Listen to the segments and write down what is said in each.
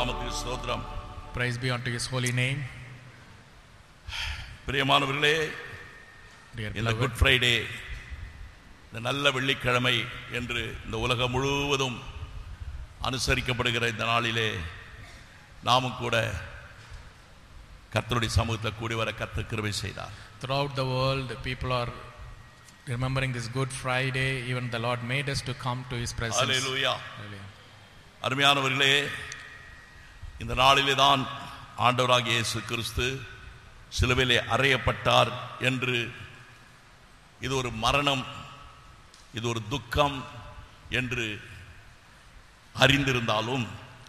நாமத்துக்கு ஸ்தோத்திரம் Praise be unto his holy name. பிரியமானவர்களே Dear இந்த beloved, குட் ஃப்ரைடே இந்த நல்ல வெள்ளிக்கிழமை என்று இந்த உலகம் முழுவதும் அனுசரிக்கப்படுகிற இந்த நாளிலே நாமும் கூட கர்த்தருடைய சமூகத்தில் கூடி வர கர்த்தர் கிருபை செய்தார் throughout the world, people are remembering this Good Friday. Even the Lord made us to come to his presence. Hallelujah Hallelujah. அருமையானவர்களே இந்த நாளிலே தான் ஆண்டவராகிய இயேசு கிறிஸ்து சிலுவையிலே அறையப்பட்டார் என்று இது ஒரு மரணம் இது ஒரு துக்கம் என்று அறிந்திருந்தாலும்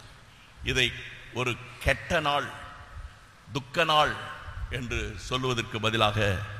இதை ஒரு கெட்ட நாள் துக்க நாள் என்று சொல்லுவதற்கு பதிலாக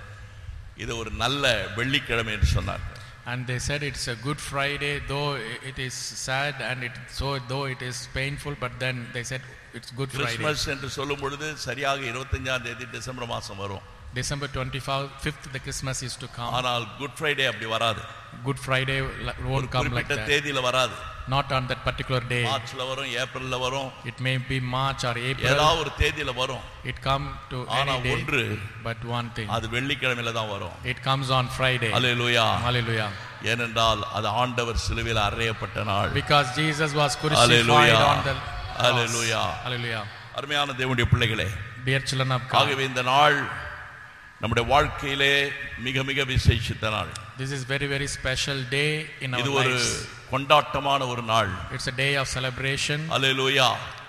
இது ஒரு நல்ல வெள்ளிக்கிழமை என்று சொன்னார் And they said it's a Good Friday, though it is sad and it so though it is painful, but then they said it's Good Friday. Christmas என்று சொல்லும் பொழுது சரியாக இருபத்தஞ்சாம் தேதி டிசம்பர் மாதம் வரும் December 25th, the Christmas is to come. ஆனால் good Friday அப்படி வராது Good Friday li- ஒரு won't come like குறிப்பிட்ட that. தேதியில வராது Not on that particular day. மார்ச்ல வரும் ஏப்ரல்ல வரும் It may be March or April. ஏதாவது ஒரு தேதியில வரும் It come to ஆனா any day. ஒன்று But one thing, அது வெள்ளிக்கிழமையில தான் வரும் it comes on Friday. Hallelujah Hallelujah. ஏனென்றால் அது ஆண்டவர் சிலுவையில் அறையப்பட்ட நாள் Because Jesus was crucified Hallelujah. on the cross. Hallelujah. Hallelujah. அருமையான தேவனுடைய பிள்ளைகளே Dear children of God, ஆகவே இந்த நாள் நம்முடைய வாழ்க்கையிலே மிக மிக விசேஷித்த நாள் this is very very special day in our இது ஒரு lives. கொண்டாட்டமான ஒரு நாள் It's a day of celebration. அல்லேலூயா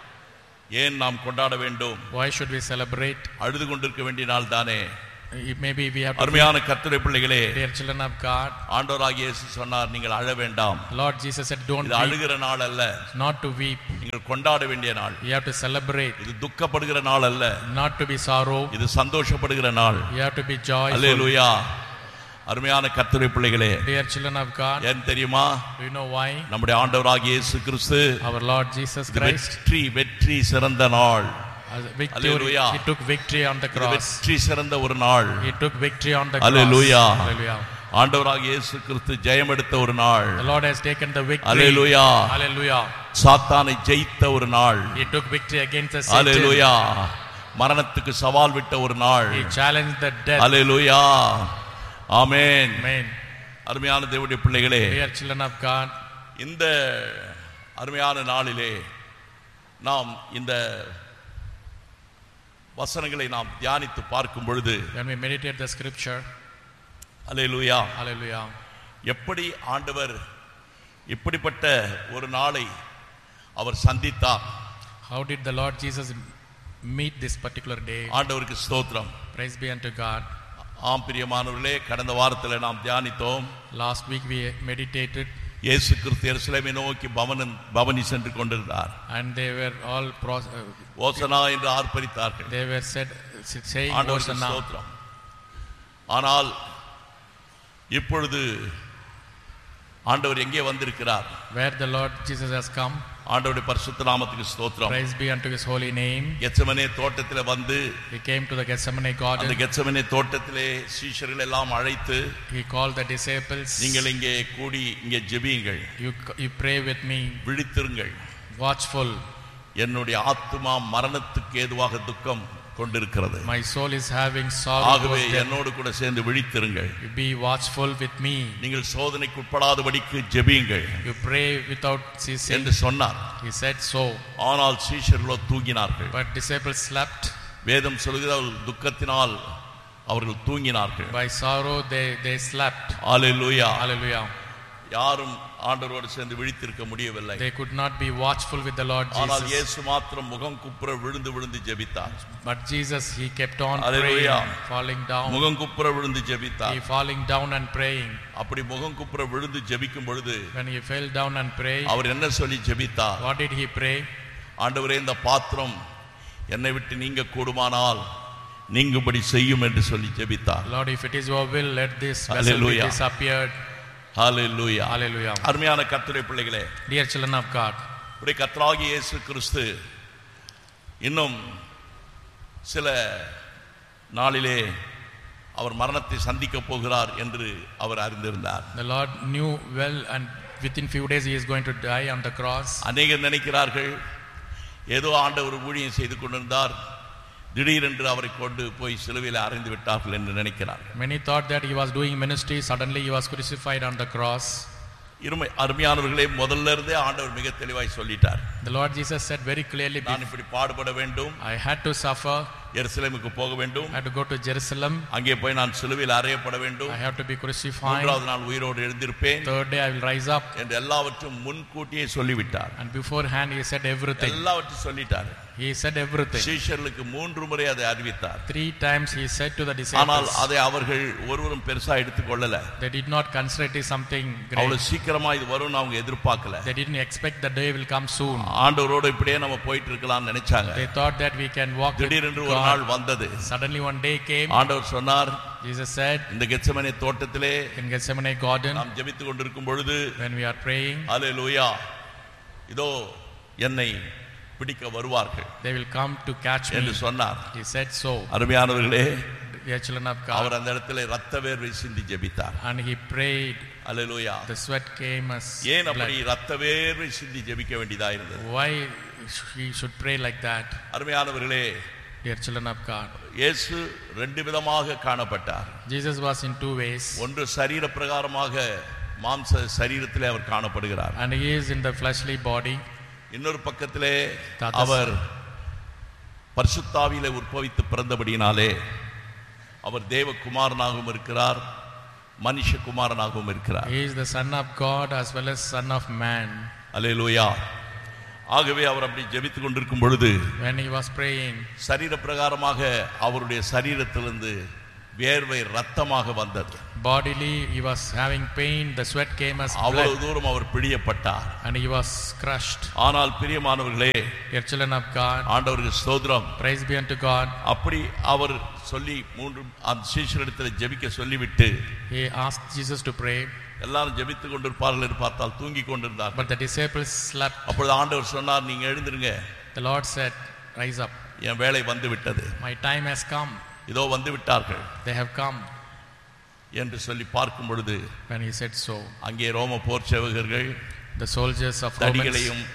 ஏன் நாம் கொண்டாட வேண்டும் Why should we celebrate? அழுது கொண்டிருக்க வேண்டிய நாள் தானே It- Maybe we have to அருமையான கர்த்தருடைய பிள்ளைகளே Dear children of God, ஆண்டவராகிய இயேசு சொன்னார் நீங்கள் அழ வேண்டாம் Lord Jesus said, don't இது weep, அழுகிற நாள் அல்ல not to weep. நீங்கள் கொண்டாட வேண்டிய நாள் You have to celebrate, இது துக்கப்படுகிற நாள் அல்ல not to be sorrow. இது சந்தோஷப்படுகிற நாள் You have to be joyful. அல்லேலூயா அருமையான கர்த்தருடைய பிள்ளைகளே Dear children of God, ஏன் தெரியுமா do you know why? நம்முடைய ஆண்டவராகிய இயேசு கிறிஸ்து Our Lord Jesus இது Christ, வெற்றி வெற்றி சிறந்த நாள் as a victory, Hallelujah. He took victory on the இது cross. வெற்றி சிறந்த ஒரு நாள் He took victory on the Hallelujah. cross. Hallelujah. ஆண்டவராகிய இயேசு கிறிஸ்து ஜெயம் எடுத்த ஒரு நாள் The Lord has taken the victory. Hallelujah Hallelujah. சாத்தானை ஜெயித்த ஒரு நாள் He took victory against the Satan. அல்லேலூயா மரணத்துக்கு சவால் விட்ட ஒரு நாள் He challenged the death. Hallelujah amen Amen. அருமையான தேவனுடைய பிள்ளைகளே Dear children of God, இந்த அருமையான நாளிலே நாம் இந்த வசனங்களை நாம் தியானித்து பார்க்கும் பொழுது when we meditate the scripture, hallelujah hallelujah, எப்படி ஆண்டவர் இப்படிப்பட்ட ஒரு நாளை அவர் சந்தித்தார் how did the Lord Jesus meet this particular day? ஆண்டவருக்கு ஸ்தோத்திரம் Praise be unto God. ஆம் பிரியமானவர்களே கடந்த வாரத்தில் நாம் தியானித்தோம் Last week we meditated இயேசு கிறிஸ்து எருசலேமை நோக்கி பவனன் பவனி சென்று கொண்டிருந்தார் and they were all pro- uh, ஓசனா என்று ஆர்ப்பரித்தார்கள் they were said saying ஆண்டவருக்கு Hosanna. ஸ்தோத்திரம் ஆனால் இப்பொழுது ஆண்டவர் எங்கே வந்திருக்கிறார் Where the Lord Jesus has come, ஆண்டவருடைய பரிசுத்த நாமத்துக்கு ஸ்தோத்திரம் praise be unto his holy name. கெச்சமனே தோட்டத்தில் வந்து He came to the Gethsemane அந்த garden. கெச்சமனே தோட்டத்திலே சீஷர்கள் எல்லாம் அழைத்து He called the disciples. நீங்கள் இங்கே கூடி இங்கே ஜெபியுங்கள் You, you pray with me, விழித்திருங்கள் watchful. என்னுடைய ஆத்துமா மரணத்துக்கு ஏதுவாக துக்கம் கொண்டிருக்கிறது My soul is having sorrow ஆகவே towards death. என்னோடு கூட சேர்ந்து விழித்திருங்கள் You be watchful with me. நீங்கள் சோதனைக்கு உட்படாதபடிக்கு ஜெபியுங்கள் You pray without ceasing. என்று சொன்னார் He said so. ஆனால் சீஷர்களோ தூங்கினார்கள் But disciples slept. வேதம் சொல்கிறது துக்கத்தினால் அவர்கள் தூங்கினார்கள் By sorrow they, they slept. Hallelujah Hallelujah. யாரும் ஆண்டவரோடு சேர்ந்து விழித்திருக்க முடியவில்லை They could not be watchful with the Lord ஆனால் Jesus. இயேசு மாத்திரம் முகம் குப்புற விழுந்து விழுந்து ஜெபித்தார் But Jesus, he kept on Hallelujah. praying, falling down. முகம் குப்புற விழுந்து He ஜெபித்தார் falling down and praying. அப்படி முகம் குப்புற விழுந்து ஜெபிக்கும் பொழுது When he fell down and prayed, அவர் என்ன சொல்லி ஜெபித்தார் what did he pray? ஆண்டவரே இந்த பாத்திரம் என்னை விட்டு நீங்க கூடுமானால் நீங்கும்படி செய்யும் என்று சொல்லி ஜெபித்தார் Lord, if it is your will, let this vessel be Hallelujah. disappeared. Hallelujah Hallelujah. அருமையான கர்த்தருடைய பிள்ளைகளே Dear children of God, உடைய கர்த்தராகிய இயேசு கிறிஸ்து இன்னும் சில நாளிலே அவர் மரணத்தை சந்திக்க போகிறார் என்று அவர் அறிந்திருந்தார் the Lord knew well and within few days he is going to die on the cross. அநேகர் நினைக்கிறார்கள் ஏதோ ஆண்டவர் ஊழியம் செய்து கொண்டிருந்தார் திடீரென்று அவரை கொண்டு போய் சிலுவையில் அறைந்து விட்டார்கள் என்று நினைக்கிறார் Many thought that he was doing ministry, suddenly he was crucified on the cross. இருமை அருமையானவர்களே முதல்ல இருந்தே ஆண்டவர் மிக தெளிவாய் சொல்லிட்டார் The Lord Jesus said very clearly, நான் இப்படி பாடுபட வேண்டும் I had to suffer, எருசலேமுக்கு போக வேண்டும் I had to go to Jerusalem, அங்கே போய் நான் சிலுவையில் அறையப்பட வேண்டும் I have to be crucified. மூன்றாவது நாள் உயிரோடு எழுந்திருப்பேன் Third day I will rise up. என்று எல்லாவற்றும் முன்கூட்டியே சொல்லிவிட்டார் And beforehand he said everything. எல்லாவற்றையும் சொல்லிட்டார் He said everything. சீஷர்களுக்கு மூன்று முறை அதை அறிவித்தார் Three times he said to the ஆனால் disciples, அதை அவர்கள் ஒருவரும் பெருசா எடுத்துக்கொள்ளல they did not consider it is something great. அவ்வளவு சீக்கிரமா இது வரும்னு அவங்க எதிர்பார்க்கல They didn't expect the day will come soon. ஆண்டவரோட இப்படியே நம்ம போயிட்டு இருக்கலாம்னு நினைச்சாங்க They thought that we can walk with திடீரென்று ஒரு God. நாள் வந்தது Suddenly one day came, ஆண்டவர் சொன்னார் Jesus said இந்த கெச்சமனை தோட்டத்திலே in Gethsemane garden, நாம் ஜெபித்துக் கொண்டிருக்கும் பொழுது when we are praying, அல்லேலூயா இதோ என்னை பிடிக்க வருவார்கள் they will come to catch me. என்று சொன்னார் He said so. அருமையானவர்களே Dear children of God. அவர் அந்த இடத்துல ரத்த வேர்வை சிந்தி ஜெபித்தார் And he prayed, hallelujah the sweat came as ஏன் அப்படி blood. ரத்த வேர்வை சிந்தி ஜெபிக்க வேண்டியதா இருந்தது Why he should pray like that? அருமையானவர்களே Dear children of God. இயேசு ரெண்டு விதமாக காணப்பட்டார் Jesus was in two ways. ஒன்று சரீர பிரகாரமாக மாம்ச சரீரத்திலே அவர் காணப்படுகிறார் And he is in the fleshly body. இன்னொரு பக்கத்திலே The other அவர் பரிசுத்தாவியிலே உற்பவித்து பிறந்தபடியினாலே அவர் தேவகுமாரனாகவும் இருக்கிறார் மனுஷகுமாரனாகவும் இருக்கிறார் He is the Son of God as well as Son of Man. அல்லேலூயா ஆகவே அவர் அப்படி ஜெபித்துக் கொண்டிருக்கும் பொழுது When he was praying, சரீர பிரகாரமாக அவருடைய சரீரத்திலிருந்து வேர்வை ரத்தமாக வந்தது bodily he was having pain, the sweat came as அவ்வளவு blood, தூரம் அவர் பிடியப்பட்டார் and he was crushed. ஆனால் பிரியமானவர்களே Dear children of God, ஆண்டவருக்கு ஸ்தோத்திரம் praise be unto God. அப்படி அவர் சொல்லி மூன்று அந்த சீஷரிடத்தில் ஜெபிக்க சொல்லிவிட்டு He asked Jesus to pray, எல்லாரும் ஜெபித்துக் கொண்டிருப்பார்கள் என்று பார்த்தால் தூங்கி கொண்டிருந்தார் but the disciples slept. அப்பொழுது ஆண்டவர் சொன்னார் நீங்க எழுந்திருங்க The Lord said, Rise up, என் வேலை வந்து விட்டது my time has come. இதோ வந்து விட்டார்கள் They have come. என்று சொல்லி பார்க்கும் பொழுது When he said so, அங்கே ரோம போர் சேவகர்கள் the soldiers of Romans தடிகளையும்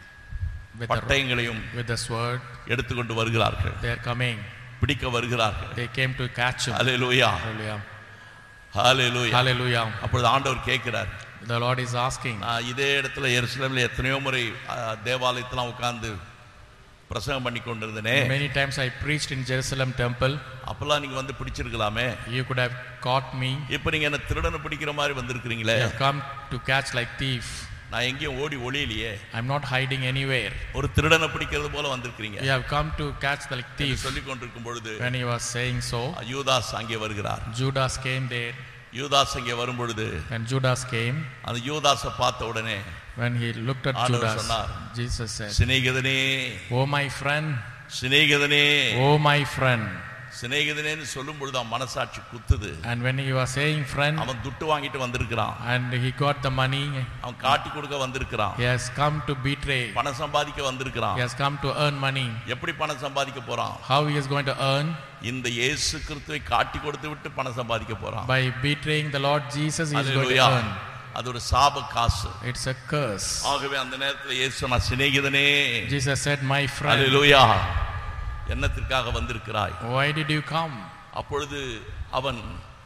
with the, பட்டயங்களையும் with the sword, எடுத்துக்கொண்டு வருகிறார்கள் they are coming. பிடிக்க வருகிறார்கள் They came to catch him. Hallelujah Hallelujah. Hallelujah Hallelujah. அப்பொழுது ஆண்டவர் கேட்கிறார் The Lord is asking, நான் இதே இடத்துல எருசலேமில் எத்தனையோ முறை அஹ், தேவாலயத்தெல்லாம் உட்கார்ந்து பிரசங்கம் பண்ணி கொண்டிருந்தனே Many times I preached in Jerusalem temple. அப்பெல்லாம் நீங்க வந்து பிடிச்சிருக்கலாமே You could have caught me. இப்ப நீங்க என்ன திருடனை பிடிக்கிற மாதிரி வந்திருக்கிறீங்களே You have come to catch like thief. நான் எங்கேயும் ஓடி ஒளியலையே I'm not hiding anywhere. ஒரு திருடனை பிடிக்கிறது போல வந்திருக்கிறீங்க You have come to catch the like thief. சொல்லிக் கொண்டிருக்கும் பொழுது When he was saying so, யூதாஸ் அங்கே வருகிறார் Judas came there. யூதாஸ் அங்கே வரும் பொழுது When Judas came, அந்த யூதாஸை பார்த்த உடனே when he looked at ஆண்டவர் Judas, சொன்னார். Jesus said, சிநேகிதனே Oh my friend, சிநேகிதனே oh my friend. சிநேகிதனேன்னு சொல்லும் பொழுது அவன் மனசாட்சி குத்துது And when he was saying friend, அவன் துட்டு வாங்கிட்டு வந்திருக்கிறான் and he got the money, அவன் காட்டி கொடுக்க வந்திருக்கிறான் he has come to betray. பணம் சம்பாதிக்க வந்திருக்கிறான் He has come to earn money. எப்படி பணம் சம்பாதிக்க போறான் How he is going to earn? இந்த இயேசு கிறிஸ்துவை காட்டி கொடுத்து விட்டு பணம் சம்பாதிக்க போறான் By betraying the Lord Jesus, he is going to hallelujah. earn. அது ஒரு சாப காசு It's a curse. ஆகவே அந்த நேரத்தில் இயேசு நான் சிநேகிதனே Jesus said, My friend, hallelujah என்னத்திற்காக வந்திருக்கிறாய் why did you come? அப்பொழுது அவன்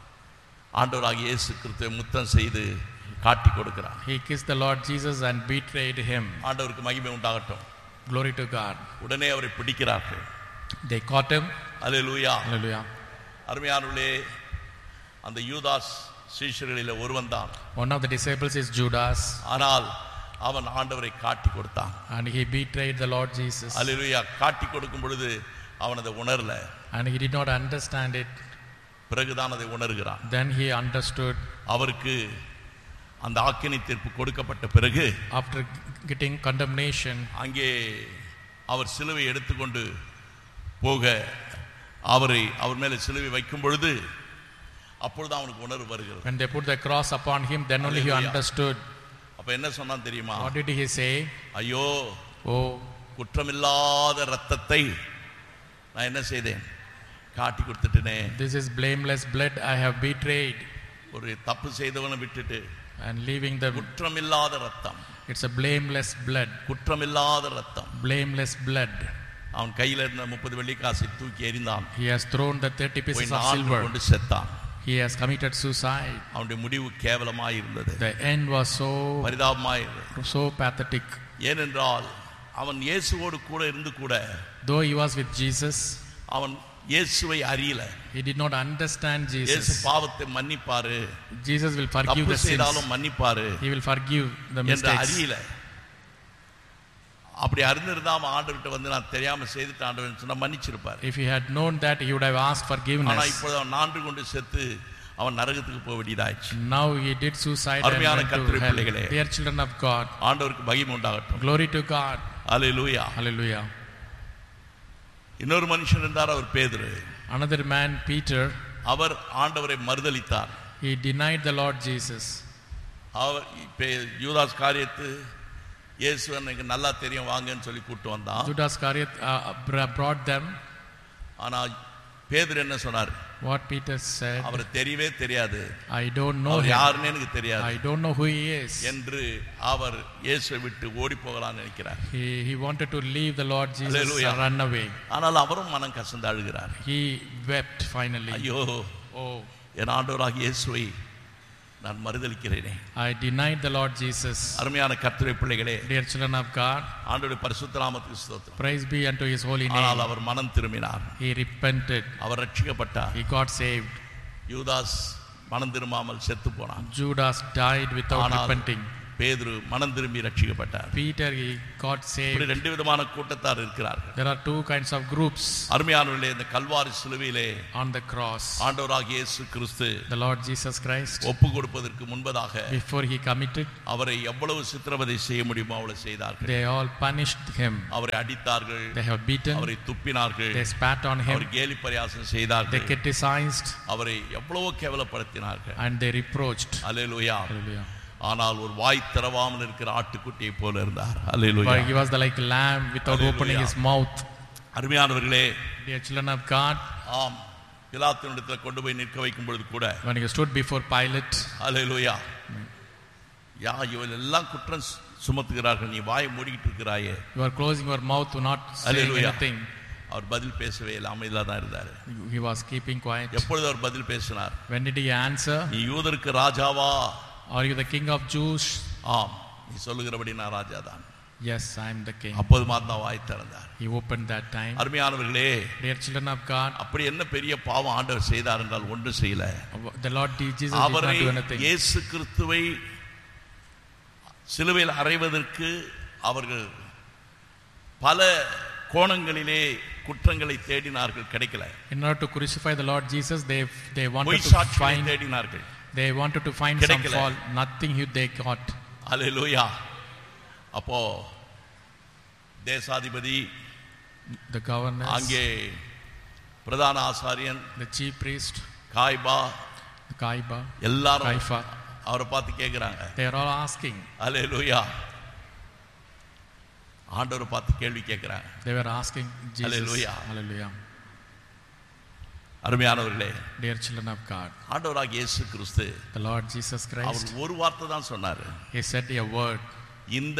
ஆண்டவராகிய இயேசு கிறிஸ்துவை முத்தம் செய்து காட்டி கொடுக்கிறான் He kissed the Lord Jesus and betrayed him. ஆண்டவருக்கு மகிமை உண்டாகட்டும் Glory to God. உடனே அவரை பிடிக்கிறார்கள் They caught him. Hallelujah Hallelujah. அருமையானவர்களே அந்த யூதாஸ் சீஷர்களில் ஒருவன் தான் One of the disciples is Judas, ஆனால் அவன் ஆண்டவரை காட்டி கொடுத்தான் and he betrayed the Lord Jesus. அல்லேலூயா காட்டி கொடுக்கும் பொழுது அவன் அதை உணரல And he did not understand it. பிறகுதான் அதை உணர்கிறான் Then he understood அவருக்கு அந்த ஆக்கினை தீர்ப்பு கொடுக்கப்பட்ட பிறகு after getting condemnation. அங்கே அவர் சிலுவை எடுத்துக்கொண்டு போக அவரை அவர் மேலே சிலுவை வைக்கும் பொழுது அப்பொழுது அவனுக்கு உணர்வு வருகிறது When they put the cross upon him, then only he Hallelujah. understood. அப்ப என்ன சொன்னான் தெரியுமா What did he say? ஐயோ Oh, குற்றமில்லாத ரத்தத்தை நான் என்ன செய்தேன் காட்டி கொடுத்துட்டேனே this is blameless blood I have betrayed. ஒரு தப்பு செய்தவனை விட்டுட்டு And leaving the குற்றமில்லாத ரத்தம் It's a blameless blood. குற்றமில்லாத ரத்தம் Blameless blood. அவன் கையில இருந்த முப்பது வெள்ளிக்காசை தூக்கி எறிந்தான் He has thrown the 30 போய் pieces of நான்கு silver. கொண்டு செத்தான் He has committed suicide. அவனுடைய முடிவு கேவலமாய் இருந்தது The end was so பரிதாபமாய் இருந்தது so pathetic. ஏனென்றால் அவன் இயேசுவோடு கூட இருந்து கூட Though he was with Jesus, அவன் இயேசுவை அறியல he did not understand இயேசு Jesus. பாவத்தை மன்னிப்பாரு Jesus will forgive தப்பு the sins. செய்தாலும் மன்னிப்பாரு He will forgive the என்று mistakes. அறியல அப்படி அறிந்திருந்தா அவன் ஆண்டவர்கிட்ட வந்து நான் தெரியாம செய்துட்டு ஆண்டவன் சொன்னா மன்னிச்சிருப்பாரு If he had known that, he would have asked ஆனா forgiveness. இப்பொழுது அவன் நான்கு கொண்டு செத்து அவன் நரகத்துக்கு போக வேண்டியதாச்சு Now he did suicide and அருமையான went to கர்த்தருடைய hell. பிள்ளைகளே. Dear children of God, ஆண்டவருக்கு மகிமை உண்டாகட்டும் glory to God. Hallelujah Hallelujah. இன்னொரு மனுஷன் இருந்தார் அவர் பேதுரு Another man, Peter, அவர் ஆண்டவரை மறுதலித்தார் he denied the Lord Jesus. அவர் இப்ப யூதாஸ் காரியத்து இயேசு எனக்கு நல்லா தெரியும் வாங்கன்னு சொல்லி கூட்டு வந்தான் Judas Iscariot uh, br- brought them. ஆனா பேதுரு என்ன சொன்னார் What Peter said, அவர் தெரியவே தெரியாது I don't know our him. யாருன்னு எனக்கு தெரியாது I don't know who he is. என்று அவர் இயேசுவை விட்டு ஓடி போகலாம்னு நினைக்கிறார் He, he wanted to leave the Lord Jesus Hallelujah. and run away. ஆனால் அவரும் மனம் கசந்து அழுகிறார் He wept finally. ஐயோ Oh, என் ஆண்டவராக இயேசுவை நான் மறுதலிக்கிறேனே I denied the Lord Jesus. அருமையான கர்த்தரை பிள்ளைகளே Dear children of God, ஆண்டோடைய பரிசுத்த நாமத்துக்கு ஸ்தோத்திரம் praise be unto his holy ஆனால் name. அவர் மனம் திரும்பினார் He repented. Our ரட்சிக்கப்பட்டார் He got saved. யூதாஸ் மனம் திரும்பாமல் செத்து போனான் Judas died without ஆனால் repenting. பேதுரு மனம் திரும்பி ரட்சிக்கப்பட்டார் Peter, he got இப்படி saved. ரெண்டு விதமான கூட்டத்தார் இருக்கிறார்கள் There are two kinds of groups அருமையானவர்களே இந்த கல்வாரி சிலுவையிலே on the cross. ஆண்டவராகிய இயேசு கிறிஸ்து The Lord Jesus Christ, ஒப்பு கொடுப்பதற்கு முன்பதாக before he committed, அவரை எவ்வளவு சித்திரவதை செய்ய முடியுமோ அவ்வளவு செய்தார்கள் they all punished him. அவரை அடித்தார்கள் They have beaten, அவரை துப்பினார்கள் they spat on our him, கேலி பரியாசம் they செய்தார்கள் criticized, அவரை எவ்வளவோ கேவலப்படுத்தினார்கள் and they reproached. Hallelujah Hallelujah. ஆனால் ஒரு வாய் திறவாமல் இருக்கிற ஆட்டுக்குட்டியை போல இருந்தார் அல்லேலூயா But he was the, like lamb without Hallelujah. opening his mouth. அருமையானவர்களே Dear children of God, ஆம் பிலாத்தினிடத்தில் கொண்டு போய் நிற்க வைக்கும் பொழுது கூட when he stood before Pilate, அல்லேலூயா யா இவள் எல்லாம் குற்றம் சு- சுமத்துகிறார்கள் நீ வாயை மூடிக்கிட்டு இருக்கிறாயே you are closing your mouth to not saying Hallelujah. anything. அவர் பதில் பேசவே இல்லை அமைதியாக தான் இருந்தார் He was keeping quiet. எப்பொழுது அவர் பதில் பேசினார் When did he answer? நீ யூதருக்கு ராஜாவா Are you the king of Jews? ஆம் நீ சொல்லுகிறபடி நான் ராஜா தான் Yes, I am the king. அப்போது மாத்தான் வாய் திறந்தார் He opened that time. அருமையானவர்களே Dear children of God, அப்படி என்ன பெரிய பாவம் ஆண்டவர் செய்தார் என்றால் ஒன்றும் செய்யல the Lord Jesus did not அவரை do anything. இயேசு கிறிஸ்துவை சிலுவையில் அறைவதற்கு அவர்கள் பல கோணங்களிலே குற்றங்களை தேடினார்கள் கிடைக்கல In order to crucify the Lord Jesus, they they wanted பொய் to சாட்சியை find தேடினார்கள் they wanted to find some கிடைக்கல. fault. Nothing you they got. அல்லேலூயா அப்போ தேசாதிபதி The governors, அங்கே பிரதான ஆசாரியன் the chief priest, காய்பா the Kaiba, எல்லாரும் Kaifa, அவரை பார்த்து கேட்குறாங்க they are all asking. அல்லேலூயா ஆண்டவரை பார்த்து கேள்வி கேட்குறாங்க They were asking Jesus. Hallelujah. Hallelujah. அருமையானவர்களே Dear children of God, ஆண்டவராக இயேசு கிறிஸ்து the Lord Jesus our Christ, ஒரு வார்த்தை தான் சொன்னார் He said a word. இந்த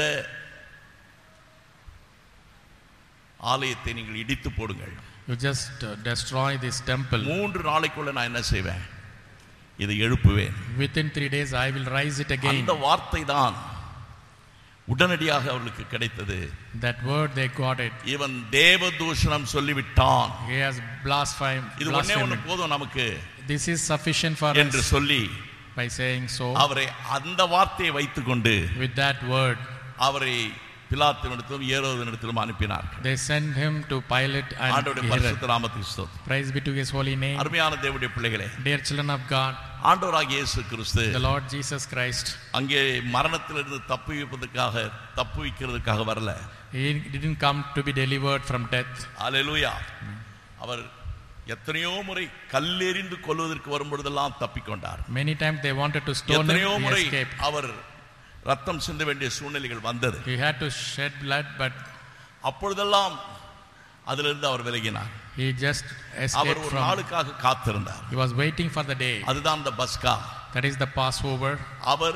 ஆலயத்தை நீங்கள் இடித்து போடுங்கள் You just uh, destroy this temple. மூன்று நாளைக்குள்ள நான் என்ன செய்வேன் இதை எழுப்புவேன் Within three days, I will rise it again. அந்த வார்த்தை தான் உடனடியாக அவர்களுக்கு கிடைத்தது That word they got it. இவன் தேவ தூஷணம் சொல்லிவிட்டான் He has blasphemed. இது ஒண்ணே ஒண்ணு blasphemed. போதும் நமக்கு This is sufficient for என்று us சொல்லி by saying so. அவரை அந்த வார்த்தையை வைத்துக்கொண்டு With that word, அவரை பிலாத்தினிடத்திலும் ஏரோதனிடத்திலும் அனுப்பினார் they sent him to Pilate and ஆண்டவருடைய Herod. பரிசுத்த நாமத்துக்கு ஸ்தோத்திரம். Praise be to His holy name. அருமையான தேவனுடைய பிள்ளைகளே Dear children of God, ஆண்டவராகிய இயேசு கிறிஸ்து the Lord Jesus Christ, அங்கே மரணத்திலிருந்து தப்புவிப்பதற்காக தப்புவிக்கிறதுக்காக வரல He didn't come to be delivered from death. அல்லேலூயா அவர் எத்தனையோ முறை கல்லெறிந்து கொல்வதற்கு வரும்பொழுதெல்லாம் தப்பிக்கொண்டார் Many times they wanted to stone him, எத்தனையோ he முறை escaped. அவர் ரத்தம் சிந்த வேண்டிய சூழ்நிலைகள் வந்தது He had to shed blood, but அப்பொழுதெல்லாம் அதிலிருந்து அவர் விலகினார் he just அவர் escaped ஒரு from. நாளுக்காக காத்திருந்தார் He was waiting for the day. அதுதான் அந்த பஸ்கா That is the Passover. அவர்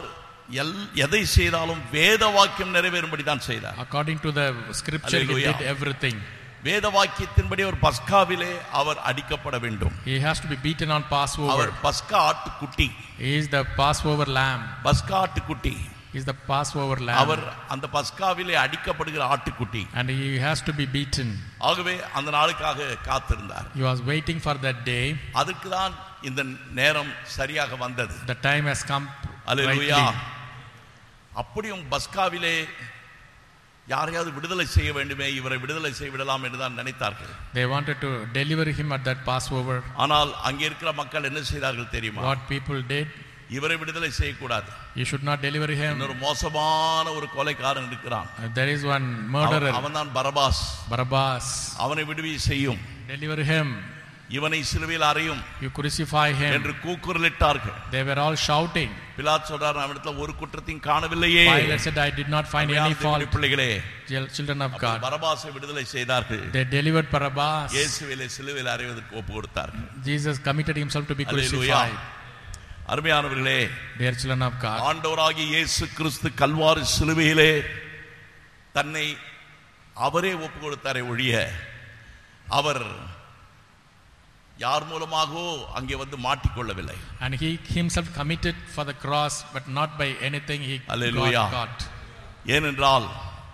எல் எதை செய்தாலும் வேத வாக்கியம் நிறைவேறும்படி தான் செய்தார் According to the scripture, he Hallelujah. did everything. வேத வாக்கியத்தின்படி அவர் பஸ்காவிலே அவர் அடிக்கப்பட வேண்டும் He has to be beaten on our Passover. பஸ்கா ஆட்டுக்குட்டி He is the Passover lamb. பஸ்கா ஆட்டுக்குட்டி He is the Passover our lamb. அந்த பஸ்காவிலே அடிக்கப்படுகிற ஆட்டுக்குட்டி And he has to be beaten. ஆகவே அந்த நாளுக்காக காத்திருந்தார் He was waiting for that day. அதுக்கு தான் இந்த நேரம் சரியாக வந்தது The time has come hallelujah rightly. அப்படியும் பஸ்காவிலே யாரையாவது விடுதலை செய்ய வேண்டுமே இவரை விடுதலை செய்ய விடலாம் என்று தான் நினைத்தார்கள் They wanted to deliver him at that Passover. ஆனால் அங்கே இருக்கிற மக்கள் என்ன செய்தார்கள் தெரியுமா What people did, இவரை விடுதலை செய்யக்கூடாது you should not deliver him. இன்னொரு மோசமான ஒரு கொலைக்காரன் இருக்கிறான் Uh, There is one murderer, அவன் தான் பரபாஸ் Barabbas. அவனை விடுவி செய்யும் Deliver him. இவனை சிலுவையில் அறையும் You crucify him. என்று கூக்குரலிட்டார்கள் They were all shouting. Pilate சொல்றார் அவனிடத்துல ஒரு குற்றத்தையும் காணவில்லையே Pilate said, I did not find any அருமையான fault. தேவனுடைய பிள்ளைகளே Chil- Children of God. பரபாசை விடுதலை செய்தார்கள் They delivered Barabbas. இயேசுவிலே சிலுவையில் அறைவதற்கு ஒப்பு கொடுத்தார்கள் Jesus committed himself to be Hallelujah. crucified. அருமையானவர்களே Dear children of God. ஆண்டவராகிய இயேசு கிறிஸ்து கல்வாரி சிலுவையிலே தன்னை அவரே ஒப்பு கொடுத்தாரே ஒழிய அவர் யார் மூலமாகவோ அங்கே வந்து மாட்டிக்கொள்ளவில்லை And he himself committed for the cross, but not by anything he Hallelujah. got caught. ஏனென்றால்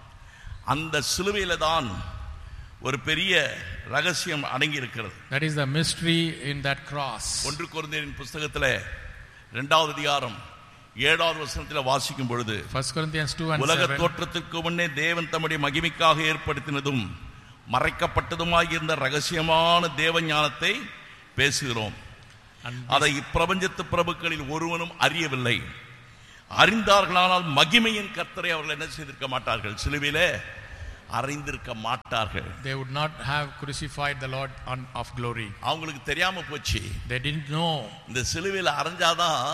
அந்த சிலுவையில தான் ஒரு பெரிய ரகசியம் அடங்கி இருக்கிறது That is the mystery in that cross. ஒன்று குழந்தையின் புஸ்தகத்துல இரண்டாவது அதிகாரம் ஏழாவது வசனத்தில் வாசிக்கும் பொழுது 1 Corinthians 2 and உலக 7. தோற்றத்திற்கு முன்னே தேவன் தம்முடைய மகிமைக்காக ஏற்படுத்தினதும் மறைக்கப்பட்டதுமாய் இருந்த ரகசியமான தேவ ஞானத்தை பேசுகிறோம் And அதை இப்பிரபஞ்சத்து பிரபுக்களில் ஒருவனும் அறியவில்லை அறிந்தார்களானால் மகிமையின் கர்த்தரை அவர்கள் என்ன செய்திருக்க மாட்டார்கள் சிலுவிலே அறிந்திருக்க மாட்டார்கள் they would not have crucified the Lord on, of glory. அவங்களுக்கு தெரியாம போச்சு They didn't know. இந்த சிலுவையில் அரைஞ்சாதான்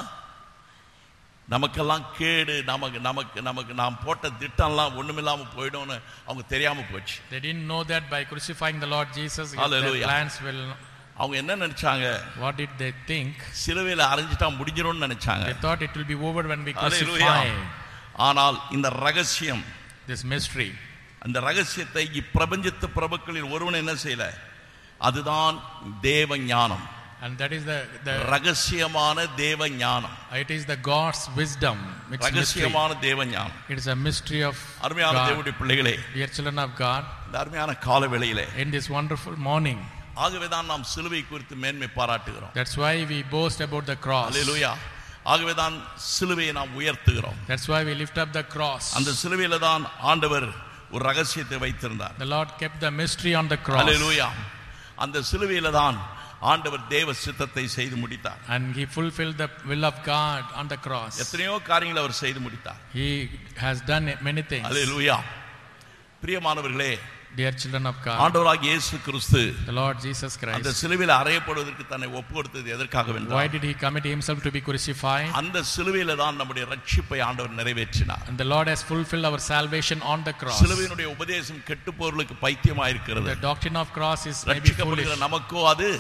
நமக்கெல்லாம் கேடு நமக்கு நமக்கு நமக்கு நாம் போட்ட திட்டம்லாம் ஒண்ணுமில்லாம போயிடும்னு அவங்க தெரியாம போச்சு They didn't know that by crucifying the Lord Jesus, if their Hallelujah. plans will. அவங்க என்ன நினைச்சாங்க What did they think? சிலுவையில் அரைஞ்சிட்டா முடிஞ்சிரும்னு நினைச்சாங்க They thought it will be over when we Hallelujah. crucify ஆனால் இந்த ரகசியம் this mystery. அந்த ரகசியத்தை இப்பிரபஞ்சத்து பிரபுக்களில் ஒருவன் என்ன செய்யல அதுதான் தேவ ஞானம் And that is the, the ரகசியமான தேவ ஞானம் it is the God's wisdom. It's mystery. ரகசியமான தேவ ஞானம் It is a mystery of அருமையான God. தேவனுடைய பிள்ளைகளே Dear children of God, இந்த அருமையான கால வேளையிலே in this wonderful morning, ஆகவேதான் நாம் சிலுவை குறித்து மேன்மை பாராட்டுகிறோம் that's why we boast about the cross. அல்லேலூயா ஆகவேதான் சிலுவையை நாம் உயர்த்துகிறோம் That's why we lift up the cross. அந்த சிலுவையில தான் ஆண்டவர் ஒரு ரகசியத்தை வைத்திருந்தார் The Lord kept the mystery on the cross. அல்லேலூயா அந்த சிலுவையில தான் ஆண்டவர் தேவ சித்தத்தை செய்து முடித்தார் And he fulfilled the will of God on the cross. எத்தனையோ காரியங்களை அவர் செய்து முடித்தார் He has done many things. அல்லேலூயா பிரியமானவர்களே Dear children of God, ஆண்டவராகிய இயேசு கிறிஸ்து the Lord Jesus அந்த Christ, சிலுவையில் அறையப்படுவதற்கு தன்னை ஒப்பு கொடுத்தது எதற்காக why வென்றார் did he commit himself to be crucified? அந்த சிலுவையில தான் நம்முடைய ரட்சிப்பை ஆண்டவர் நிறைவேற்றினார் And the Lord has fulfilled our salvation on the cross. சிலுவையினுடைய உபதேசம் கெட்டு போர்களுக்கு பைத்தியமாயிருக்கிறது The doctrine of cross is maybe ரட்சிக்கப்படுகிற foolish. நமக்கோ அது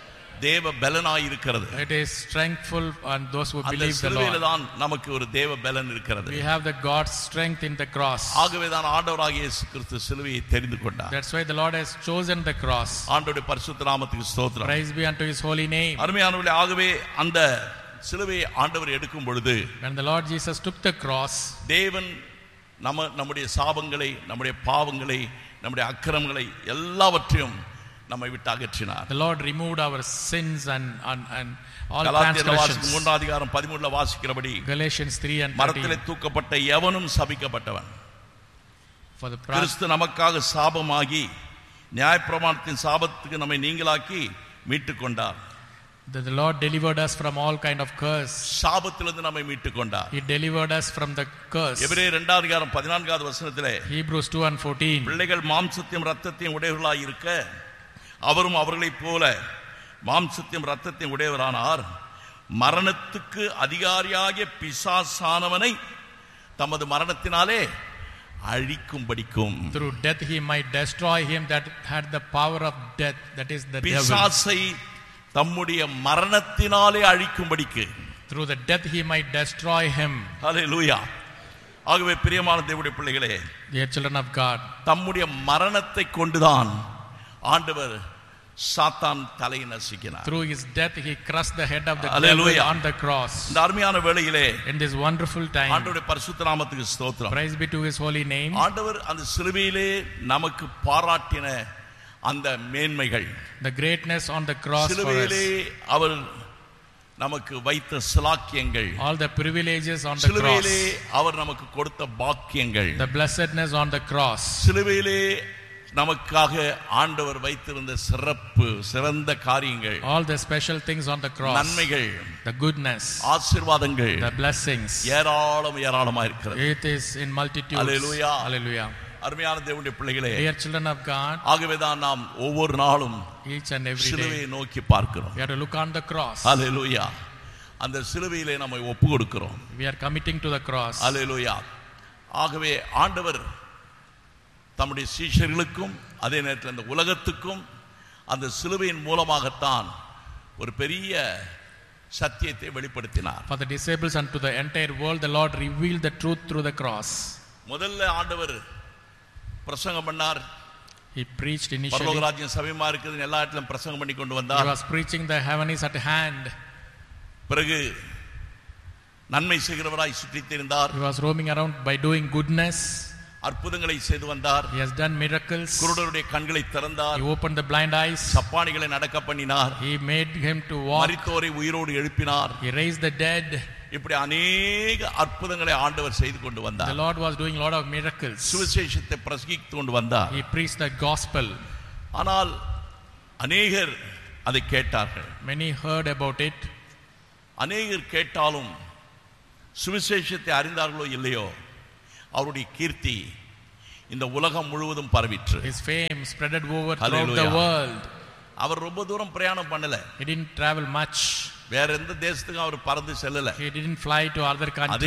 தேவ பலனாய் இருக்கிறது It is strengthful on those who அந்த believe the சிலுவையில Lord. தான் நமக்கு ஒரு தேவ பலன் இருக்கிறது We have the God's strength in the cross. ஆகவே தான் ஆண்டவராகிய இயேசு கிறிஸ்து சிலுவையை தெரிந்து கொண்டார் That's why the Lord has chosen the cross. ஆண்டவருடைய பரிசுத்த நாமத்துக்கு ஸ்தோத்திரம் Praise be unto his holy name. அருமையானவர்களே ஆகவே அந்த சிலுவையை ஆண்டவர் எடுக்கும் பொழுது When the Lord Jesus took the cross, தேவன் நம்ம நம்முடைய சாபங்களை நம்முடைய பாவங்களை நம்முடைய அக்கிரமங்களை எல்லாவற்றையும் நம்மை விட்டு அகற்றினார் the Lord removed our sins and, and, and all கலாத்தியர் வாசிக்கும் transgressions. மூன்றாம் அதிகாரம் பதிமூணுல வாசிக்கிறபடி Galatians 3 and மரத்திலே 13. தூக்கப்பட்ட எவனும் சபிக்கப்பட்டவன் For the pra- கிறிஸ்து நமக்காக சாபமாகி நியாயப்பிரமாணத்தின் சாபத்துக்கு நம்மை நீங்களாக்கி மீட்டுக் கொண்டார் the, the Lord delivered us from all kind of curse. சாபத்திலிருந்து நம்மை மீட்டுக் கொண்டார் He delivered us from the curse. எபிரே இரண்டாவது அதிகாரம் பதினான்காவது வசனத்திலே Hebrews 2 and 14. பிள்ளைகள் மாம்சத்தையும் ரத்தத்தையும் உடையவர்களாய் இருக்க அவரும் அவர்களைப் போல மாம்சத்தையும் ரத்தத்தையும் உடையவரானார் மரணத்துக்கு அதிகாரியாகிய பிசாசானவனை தமது மரணத்தினாலே அழிக்கும்படிக்கும் Through death he might destroy him that had the power of death, that is the devil. பிசாசை தம்முடைய மரணத்தினாலே அழிக்கும்படிக்கு Through the death he might destroy him. ஹalleluya ஆகவே பிரியமான தேவனுடைய பிள்ளைகளே Dear children of God, தம்முடைய மரணத்தை கொண்டுதான் ஆண்டவர் சாத்தான் தலையை நசுக்கினார் through his death he crushed the head of the Hallelujah. devil on the cross. இந்த அருமையான வேளையிலே In this wonderful time, ஆண்டவருடைய பரிசுத்த நாமத்துக்கு ஸ்தோத்திரம் praise be to his holy name. ஆண்டவர் அந்த சிலுவையிலே நமக்கு பாராட்டின அந்த மேன்மைகள் The greatness on the cross for சிலுவையிலே us. அவர் நமக்கு வைத்த சிலாக்கியங்கள் All the privileges on the cross. சிலுவையிலே அவர் நமக்கு கொடுத்த பாக்கியங்கள் The blessedness on the cross. சிலுவையிலே நமக்காக ஆண்டவர் வைத்திருந்த சிறப்பு சிறந்த காரியங்கள் All the special things on the cross. நன்மைகள் The goodness. ஆசீர்வாதங்கள் The blessings. ஏராளம் ஏராளமா இருக்கிறது It is in multitudes. Hallelujah. Hallelujah. அருமையான தேவனுடைய பிள்ளைகளே Dear children of God, ஆகவேதான் நாம் ஒவ்வொரு நாளும் each and every சிலுவையை day, நோக்கி பார்க்கிறோம் we have to look on the cross. அல்லேலூயா அந்த சிலுவையிலே நம்மை ஒப்பு கொடுக்கிறோம் We are committing to the cross. அல்லேலூயா ஆகவே ஆண்டவர் தம்முடைய சீஷர்களுக்கும் அதே நேரத்தில் இந்த உலகத்துக்கும் அந்த சிலுவையின் மூலமாகத்தான் ஒரு பெரிய சத்தியத்தை வெளிப்படுத்தினார் For the disciples and to the entire world, the Lord revealed the truth through the cross. முதல்ல ஆண்டவர் பிரசங்கம் பண்ணார் He preached initially. பரலோகராஜ்யம் சமயமா இருக்குதுன்னு எல்லா இடத்திலும் பிரசங்கம் பண்ணி கொண்டு He வந்தார் was preaching the heaven is at hand. பிறகு நன்மை செய்கிறவராய் சுற்றித் திரிந்தார் He was roaming around by doing goodness. அற்புதங்களை செய்து வந்தார் He has done miracles. குருடருடைய கண்களை திறந்தார் He opened the blind eyes. சப்பானிகளை நடக்க பண்ணினார் He made him to walk. மரித்தோரை உயிரோடு எழுப்பினார் He raised the dead. இப்படி அநேக அற்புதங்களை ஆண்டவர் செய்து கொண்டு The வந்தார் Lord was doing a lot of miracles. சுவிசேஷத்தை பிரசங்கித்து கொண்டு வந்தார் He preached the gospel. ஆனால் அநேகர் அதை கேட்டார்கள் Many heard about it. அநேகர் கேட்டாலும் சுவிசேஷத்தை அறிந்தார்களோ இல்லையோ அவருடைய கீர்த்தி இந்த உலகம் முழுவதும் பரவிற்று His fame spreaded over throughout the Hallelujah. world. அவர் ரொம்ப தூரம் பிரயாணம் பண்ணல He didn't travel much. வேற எந்த தேசத்துக்கும் அவர் பறந்து செல்லல He didn't fly to other அதே countries.